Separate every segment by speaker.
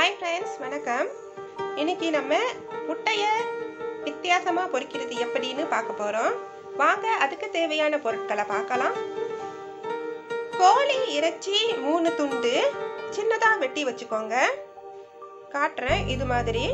Speaker 1: hi friends வணக்கம் இன்னைக்கு நம்ம முட்டையை வித்தியாசமாக பொரிக்கிறது எப்படின்னு பார்க்க போகிறோம் வாங்க அதுக்கு தேவையான பொருட்களை பார்க்கலாம் கோழி இறைச்சி மூணு துண்டு சின்னதாக வெட்டி வச்சுக்கோங்க காட்டுறேன் இது மாதிரி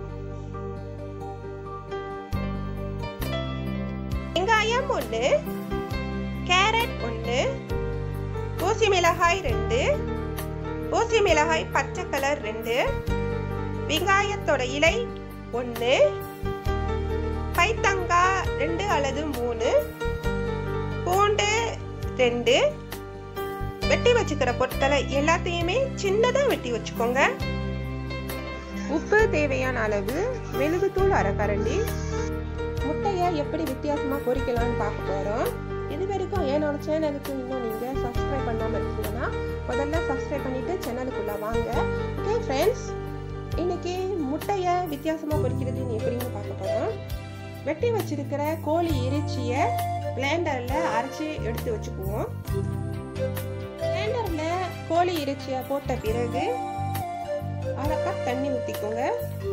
Speaker 1: வெங்காயம் ஒன்று கேரட் ஒன்று ஊசி மிளகாய் ரெண்டு ஊசி மிளகாய் பச்சை கலர் ரெண்டு வெங்காயத்தோட இலை ஒன்று பைத்தங்காய் ரெண்டு அல்லது மூணு பூண்டு ரெண்டு வெட்டி வச்சுக்கிற பொருட்களை எல்லாத்தையுமே சின்னதாக வெட்டி வச்சுக்கோங்க உப்பு தேவையான அளவு மெழுகுத்தூள் அரைக்கரண்டி முட்டையை எப்படி வித்தியாசமாக பொரிக்கலாம்னு பார்க்க போகிறோம் இது வரைக்கும் என்னோட சேனலுக்கு இன்னும் நீங்கள் சப்ஸ்கிரைப் பண்ணாமல் இருக்கீங்கன்னா முதல்ல சப்ஸ்கிரைப் பண்ணிவிட்டு சேனலுக்குள்ளே வாங்க ஓகே ஃப்ரெண்ட்ஸ் இன்னைக்கு முட்டையை வித்தியாசமாக பொரிக்கிறதுன்னு எப்படின்னு பார்க்க போகிறோம் வெட்டி வச்சிருக்கிற கோழி இறைச்சியை பிளேண்டரில் அரைச்சி எடுத்து வச்சுக்குவோம் பிளேண்டரில் கோழி இறைச்சியை போட்ட பிறகு அரை கப் தண்ணி ஊற்றிக்கோங்க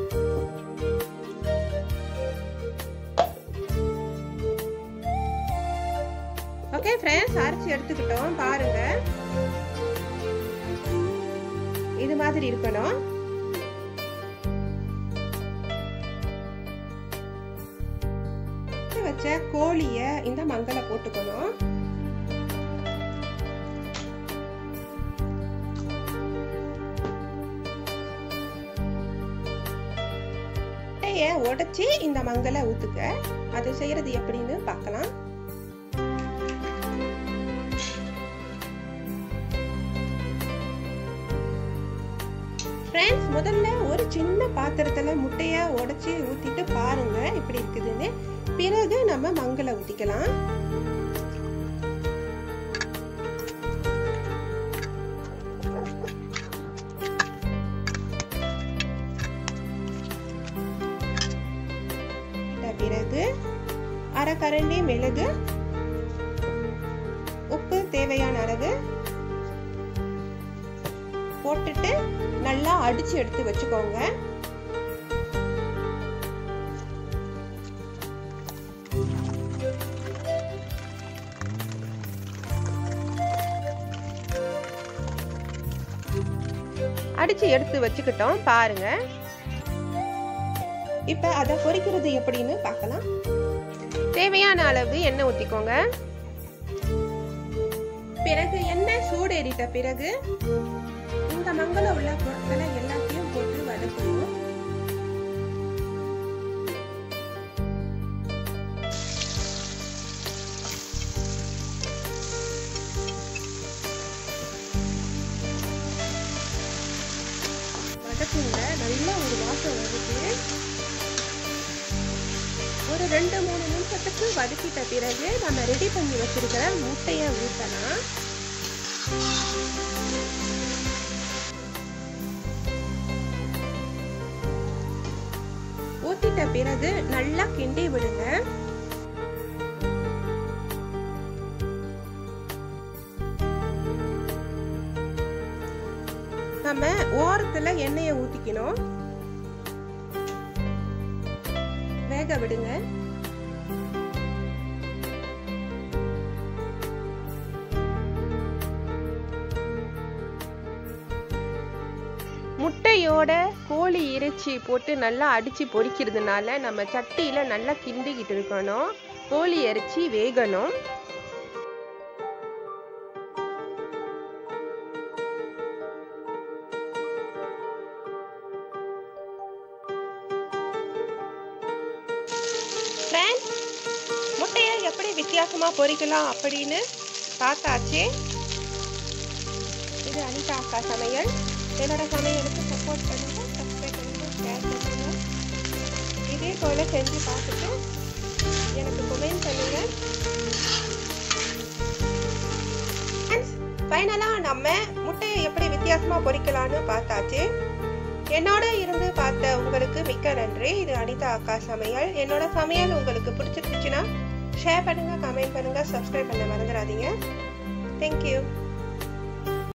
Speaker 1: ஓகே ஃப்ரெண்ட்ஸ் அரைச்சி எடுத்துக்கிட்டோம் பாருங்க இது மாதிரி இருக்கணும் வச்ச கோழிய இந்த மங்கல போட்டுக்கணும் முட்டைய உடைச்சி இந்த மங்கலை ஊத்துக்க அது செய்யறது எப்படின்னு பார்க்கலாம் ஃப்ரெண்ட்ஸ் முதல்ல ஒரு சின்ன பாத்திரத்துல முட்டைய உடைச்சி ஊத்திட்டு பாருங்க இப்படி இருக்குதுன்னு பிறகு நம்ம மங்களை ஊத்திக்கலாம் பிறகு அரை கரண்டி மிளகு உப்பு தேவையான அளவு போட்டுட்டு நல்லா அடிச்சு எடுத்து வச்சுக்கோங்க அடிச்சு எடுத்து வச்சுக்கிட்டோம் பாருங்க இப்ப அதை பொரிக்கிறது எப்படின்னு பார்க்கலாம் தேவையான அளவு எண்ணெய் ஊத்திக்கோங்க பிறகு எண்ணெய் சூடு ஏறிட்ட பிறகு இந்த மங்கள உள்ள பொருட்களை எல்லாத்தையும் போட்டு வதக்கணும் வதக்குங்க நல்லா ஒரு வாசம் வருது ஒரு ரெண்டு மூணு நிமிஷத்துக்கு வதக்கிட்ட பிறகு நம்ம ரெடி பண்ணி வச்சிருக்கிற முட்டையை ஊற்றலாம் ஊத்திட்ட பிறகு நல்லா கிண்டி விடுங்க நம்ம ஓரத்துல எண்ணெயை ஊத்திக்கணும் வேக விடுங்க முட்டையோட கோழி இறைச்சி போட்டு நல்லா அடித்து பொரிக்கிறதுனால நம்ம சட்டியில் நல்லா கிண்டிக்கிட்டு இருக்கணும் கோழி இறைச்சி வேகணும் முட்டையை எப்படி வித்தியாசமாக பொரிக்கலாம் அப்படின்னு பார்த்தாச்சு இது அனிதா அக்கா சமையல் என்னோட சமையலுக்கு சப்போர்ட் பண்ணுங்க சப்ஸ்கிரைப் பண்ணுங்க ஷேர் பண்ணுங்க இதே போல செஞ்சு பார்த்துட்டு எனக்கு கமெண்ட் பண்ணுங்க ஃபைனலாக நம்ம முட்டையை எப்படி வித்தியாசமாக பொரிக்கலான்னு பார்த்தாச்சு என்னோட இருந்து பார்த்த உங்களுக்கு மிக்க நன்றி இது அனிதா அக்கா சமையல் என்னோட சமையல் உங்களுக்கு பிடிச்சிருந்துச்சுன்னா ஷேர் பண்ணுங்க கமெண்ட் பண்ணுங்க சப்ஸ்கிரைப் பண்ண மறந்துடாதீங்க தேங்க்யூ